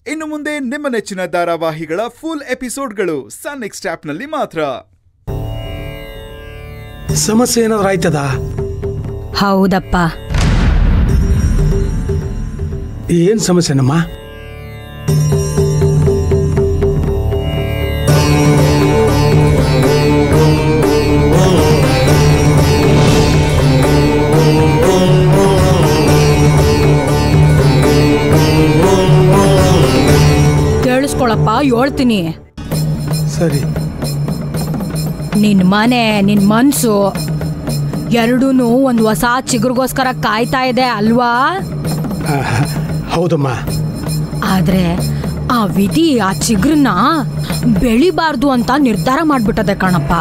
ಇನ್ನು ಮುಂದೆ ನಿಮ್ಮ ನೆಚ್ಚಿನ ಧಾರಾವಾಹಿಗಳ ಫುಲ್ ಎಪಿಸೋಡ್ಗಳು ಸನ್ ನೆಕ್ಸ್ಟ್ ಆಪ್ನಲ್ಲಿ ಮಾತ್ರ ಸಮಸ್ಯೆ ಏನಾದ್ರು ಆಯ್ತದ ಹೌದಪ್ಪ ಏನ್ ಸಮಸ್ಯೆನಮ್ಮ ಕೇಳಿಸ್ಕೊಳಪ್ಪ ಹೇಳ್ತೀನಿ ಸರಿ ನಿನ್ ಮನೆ ನಿನ್ ಮನ್ಸು ಎರಡೂ ಒಂದು ಹೊಸ ಚಿಗುರಿಗೋಸ್ಕರ ಕಾಯ್ತಾ ಇದೆ ಅಲ್ವಾ ಆ, ಹೌದಮ್ಮ ಆದ್ರೆ ಆ ವಿಧಿ ಆ ಚಿಗುರನ್ನ ಬೆಳಿಬಾರ್ದು ಅಂತ ನಿರ್ಧಾರ ಮಾಡ್ಬಿಟ್ಟದೆ ಕಣಪ್ಪ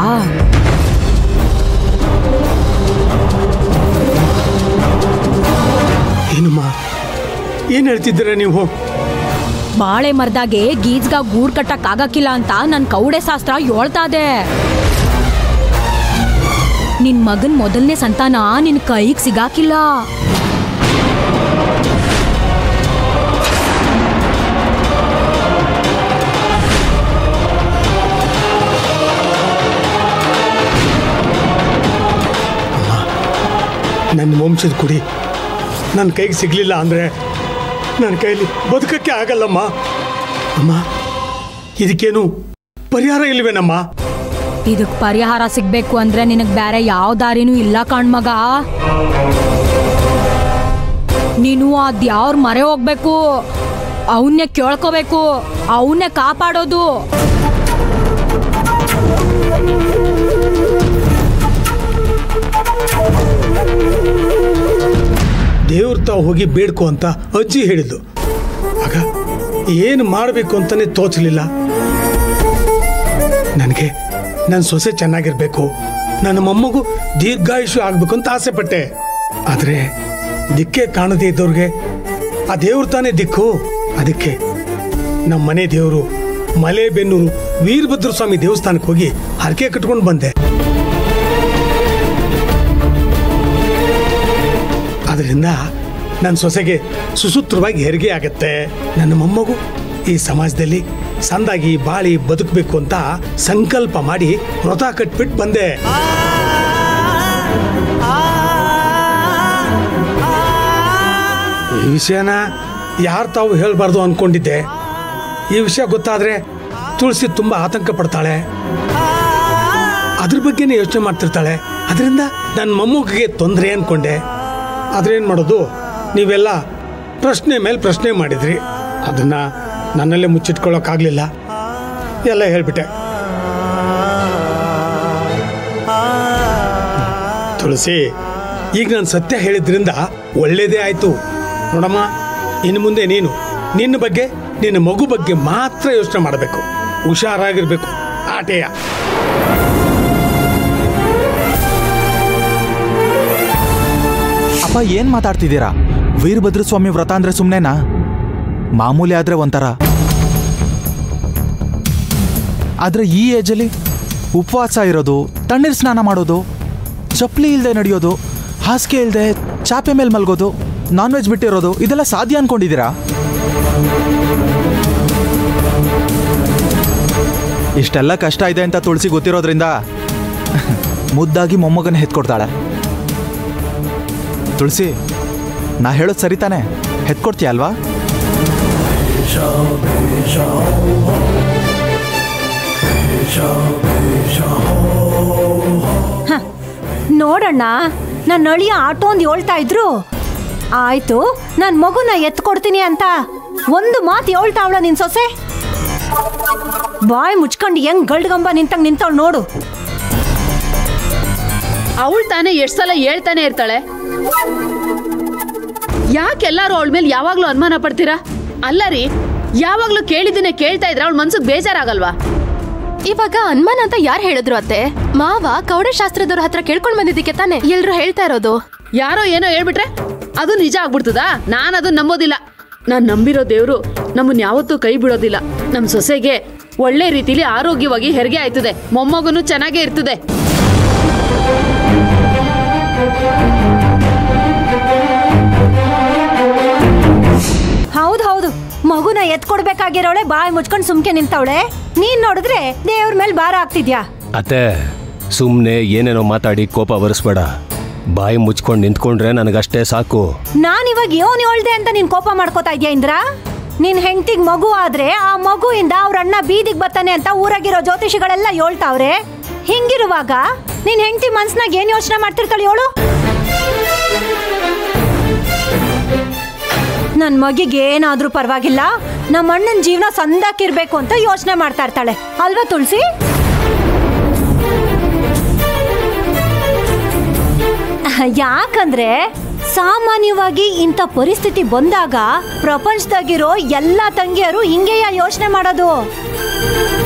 ಏನಮ್ಮ ಏನ್ ಹೇಳ್ತಿದ್ದೀರ ನೀವು ಬಾಳೆ ಮರದಾಗೆ ಗೀಜ್ಗ ಗೂಡ್ ಕಟ್ಟಕ್ ಆಗಕ್ಕಿಲ್ಲ ಅಂತ ನನ್ ಕೌಡೆ ಶಾಸ್ತ್ರ ಹೇಳ್ತಾ ಇದೆ ನಿನ್ ಮಗನ್ ಮೊದಲನೇ ಸಂತಾನ ನಿನ್ ಕೈಗ್ ಸಿಗಾಕಿಲ್ಲ ನನ್ನ ವಂಶದ ಕುಡಿ ನನ್ನ ಕೈಗೆ ಸಿಗ್ಲಿಲ್ಲ ಅಂದ್ರೆ ನನ್ನ ಕೈಲಿ ಬದುಕಕ್ಕೆ ಆಗಲ್ಲಮ್ಮ ಅಮ್ಮ ಇದಕ್ಕೇನು ಪರಿಹಾರ ಇಲ್ವೇನಮ್ಮ ಇದಕ್ ಪರಿಹಾರ ಸಿಗ್ಬೇಕು ಅಂದ್ರೆ ನಿನಗ್ ಬೇರೆ ಯಾವ ದಾರಿನೂ ಇಲ್ಲ ಕಣ್ಮಗ ನೀನು ಅದ್ಯಾವ್ರ ಮರೆ ಹೋಗ್ಬೇಕು ಅವನ್ನೇ ಕೇಳ್ಕೋಬೇಕು ಅವನ್ನೇ ಕಾಪಾಡೋದು ದೇವ್ರ ತಾವು ಹೋಗಿ ಬೇಡ್ಕೊ ಅಂತ ಅಜ್ಜಿ ಹೇಳಿದ್ದು ಆಗ ಏನು ಮಾಡಬೇಕು ಅಂತಾನೆ ತೋಚಲಿಲ್ಲ ನನಗೆ ನನ್ನ ಸೊಸೆ ಚೆನ್ನಾಗಿರ್ಬೇಕು ನನ್ನ ಮೊಮ್ಮಗು ದೀರ್ಘಾಯುಷು ಆಗ್ಬೇಕು ಅಂತ ಆಸೆ ಪಟ್ಟೆ ಆದರೆ ದಿಕ್ಕೇ ಕಾಣದೇ ಇದ್ದವ್ರಿಗೆ ಆ ದೇವ್ರು ತಾನೇ ದಿಕ್ಕು ಅದಕ್ಕೆ ನಮ್ಮ ಮನೆ ದೇವರು ಮಲೆಬೆನ್ನೂರು ವೀರಭದ್ರ ಸ್ವಾಮಿ ದೇವಸ್ಥಾನಕ್ಕೆ ಹೋಗಿ ಹರಕೆ ಕಟ್ಕೊಂಡು ಬಂದೆ ಅದರಿಂದ ನನ್ನ ಸೊಸೆಗೆ ಸುಸೂತ್ರವಾಗಿ ಹೆರಿಗೆ ಆಗತ್ತೆ ನನ್ನ ಮೊಮ್ಮಗು ಈ ಸಮಾಜದಲ್ಲಿ ಸಂದಾಗಿ ಬಾಳಿ ಬದುಕಬೇಕು ಅಂತ ಸಂಕಲ್ಪ ಮಾಡಿ ವ್ರತ ಕಟ್ಬಿಟ್ಟು ಬಂದೆ ಈ ವಿಷಯನ ಯಾರು ತಾವು ಹೇಳ್ಬಾರ್ದು ಅನ್ಕೊಂಡಿದ್ದೆ ಈ ವಿಷಯ ಗೊತ್ತಾದ್ರೆ ತುಳಸಿ ತುಂಬಾ ಆತಂಕ ಪಡ್ತಾಳೆ ಅದ್ರ ಬಗ್ಗೆನೇ ಯೋಚನೆ ಮಾಡ್ತಿರ್ತಾಳೆ ಅದರಿಂದ ನನ್ನ ಮೊಮ್ಮಗಿಗೆ ತೊಂದರೆ ಅನ್ಕೊಂಡೆ ಆದ್ರೇನು ಮಾಡೋದು ನೀವೆಲ್ಲ ಪ್ರಶ್ನೆ ಮೇಲೆ ಪ್ರಶ್ನೆ ಮಾಡಿದ್ರಿ ಅದನ್ನ ನನ್ನಲ್ಲೇ ಮುಚ್ಚಿಟ್ಕೊಳ್ಳೋಕ್ಕಾಗಲಿಲ್ಲ ಎಲ್ಲ ಹೇಳ್ಬಿಟ್ಟೆ ತುಳಸಿ ಈಗ ನಾನು ಸತ್ಯ ಹೇಳಿದ್ರಿಂದ ಒಳ್ಳೇದೇ ಆಯ್ತು ನೋಡಮ್ಮ ಇನ್ನು ಮುಂದೆ ನೀನು ನಿನ್ನ ಬಗ್ಗೆ ನಿನ್ನ ಮಗು ಬಗ್ಗೆ ಮಾತ್ರ ಯೋಚನೆ ಮಾಡಬೇಕು ಹುಷಾರಾಗಿರ್ಬೇಕು ಆಟೆಯ ಅಪ್ಪ ಏನ್ ಮಾತಾಡ್ತಿದ್ದೀರಾ ವೀರಭದ್ರ ಸ್ವಾಮಿ ವ್ರತ ಅಂದ್ರೆ ಸುಮ್ನೆನಾ ಮಾಮೂಲಿ ಆದ್ರೆ ಒಂಥರ ಆದ್ರೆ ಈ ಏಜಲ್ಲಿ ಉಪವಾಸ ಇರೋದು ತಣ್ಣೀರ್ ಸ್ನಾನ ಮಾಡೋದು ಚಪ್ಪಲಿ ಇಲ್ಲದೆ ನಡೆಯೋದು ಹಾಸಿಗೆ ಇಲ್ಲದೆ ಚಾಪೆ ಮೇಲೆ ಮಲ್ಗೋದು ನಾನ್ ವೆಜ್ ಬಿಟ್ಟಿರೋದು ಇದೆಲ್ಲ ಸಾಧ್ಯ ಅನ್ಕೊಂಡಿದ್ದೀರಾ ಇಷ್ಟೆಲ್ಲ ಕಷ್ಟ ಇದೆ ಅಂತ ತುಳಸಿ ಗೊತ್ತಿರೋದ್ರಿಂದ ಮುದ್ದಾಗಿ ಮೊಮ್ಮಗನ ಹೆತ್ಕೊಡ್ತಾಳೆ ತುಳಸಿ ನಾ ಹೇಳೋದು ಸರಿ ತಾನೆ ಹೆತ್ಕೊಡ್ತೀಯ ಅಲ್ವಾ ನೋಡಣ್ಣ ನನ್ನ ಅಳಿಯ ಆಟೋ ಒಂದು ಹೇಳ್ತಾ ಇದ್ರು ಆಯ್ತು ನನ್ನ ಮಗುನ ಎತ್ಕೊಡ್ತೀನಿ ಅಂತ ಒಂದು ಮಾತು ಹೇಳ್ತಾವಳ ನಿನ್ ಸೊಸೆ ಬಾಯ್ ಮುಚ್ಕೊಂಡು ಹೆಂಗ್ ಗಲ್ಡ್ಗಂಬ ನಿಂತಂಗ್ ನಿಂತವಳು ನೋಡು ಅವಳು ತಾನೇ ಎಷ್ಟ್ ಸಲ ಹೇಳ್ತಾನೆ ಇರ್ತಾಳೆ ಯಾಕೆಲ್ಲಾರು ಅವಳ ಮೇಲೆ ಯಾವಾಗ್ಲೂ ಅನುಮಾನ ಪಡ್ತೀರಾ ಅಲ್ಲ ರೀ ಯಾವಾಗ್ಲೂ ಕೇಳಿದ್ದನ್ನೇ ಕೇಳ್ತಾ ಇದ್ರೆ ಅವಳ ಮನ್ಸಿಗೆ ಬೇಜಾರಾಗಲ್ವಾ ಇವಾಗ ಅನುಮಾನ ಅಂತ ಯಾರು ಹೇಳಿದ್ರು ಅತ್ತೆ ಮಾವ ಕೌಡೆ ಶಾಸ್ತ್ರದವ್ರ ಹತ್ರ ಕೇಳ್ಕೊಂಡ್ ಬಂದಿದ್ದಕ್ಕೆ ತಾನೆ ಎಲ್ರು ಹೇಳ್ತಾ ಇರೋದು ಯಾರೋ ಏನೋ ಹೇಳ್ಬಿಟ್ರೆ ಅದು ನಿಜ ಆಗ್ಬಿಡ್ತದಾ ನಾನು ಅದನ್ನ ನಂಬೋದಿಲ್ಲ ನಾನ್ ನಂಬಿರೋ ದೇವ್ರು ನಮ್ಮನ್ ಯಾವತ್ತೂ ಕೈ ಬಿಡೋದಿಲ್ಲ ನಮ್ ಸೊಸೆಗೆ ಒಳ್ಳೆ ರೀತಿಲಿ ಆರೋಗ್ಯವಾಗಿ ಹೆರಿಗೆ ಆಯ್ತದೆ ಮೊಮ್ಮಗನು ಚೆನ್ನಾಗೇ ಇರ್ತದೆ ಹೌದು ಹೌದು ಮಗುನ ಎತ್ಕೊಡ್ಬೇಕಾಗಿರೋಳೆ ಬಾಯಿ ಮುಚ್ಕೊಂಡು ಸುಮ್ಕೆ ನಿಂತವಳೆ ನೀನ್ ನೋಡಿದ್ರೆ ದೇವ್ರ ಮೇಲೆ ಭಾರ ಆಗ್ತಿದ್ಯಾ ಅತ್ತೆ ಸುಮ್ಮನೆ ಏನೇನೋ ಮಾತಾಡಿ ಕೋಪ ಬರೆಸ್ಬೇಡ ಬಾಯಿ ಮುಚ್ಕೊಂಡು ನಿಂತ್ಕೊಂಡ್ರೆ ನನಗಷ್ಟೇ ಸಾಕು ನಾನ್ ಇವಾಗ ಯೋನ್ ಹೇಳ್ದೆ ಅಂತ ನೀನ್ ಕೋಪ ಮಾಡ್ಕೋತಾ ಇದ್ಯಾ ಇಂದ್ರ ನಿನ್ ಹೆಂಡತಿಗ್ ಮಗು ಆದ್ರೆ ಆ ಮಗುವಿಂದ ಅವ್ರ ಅಣ್ಣ ಬೀದಿಗ್ ಬರ್ತಾನೆ ಅಂತ ಊರಾಗಿರೋ ಜ್ಯೋತಿಷಿಗಳೆಲ್ಲ ಹೇಳ್ತಾವ್ರೆ ಹಿಂಗಿರುವಾಗ ನಿನ್ ಹೆಂಡತಿ ಮನ್ಸ್ನಾಗ ಏನ್ ಯೋಚನೆ ಮಾಡ್ತಿರ್ತಾಳೆ ಹೇಳು ನನ್ ಮಗಿಗೆ ಏನಾದ್ರೂ ಪರವಾಗಿಲ್ಲ ನಮ್ಮ ಅಣ್ಣನ ಜೀವನ ಸಂದಾಕಿರ್ಬೇಕು ಅಂತ ಯೋಚನೆ ಮಾಡ್ತಾ ಇರ್ತಾಳೆ ಅಲ್ವಾ ತುಳಸಿ ಯಾಕಂದ್ರೆ ಸಾಮಾನ್ಯವಾಗಿ ಇಂಥ ಪರಿಸ್ಥಿತಿ ಬಂದಾಗ ಪ್ರಪಂಚದಾಗಿರೋ ಎಲ್ಲ ತಂಗಿಯರು ಹಿಂಗೆಯ ಯೋಚನೆ ಮಾಡೋದು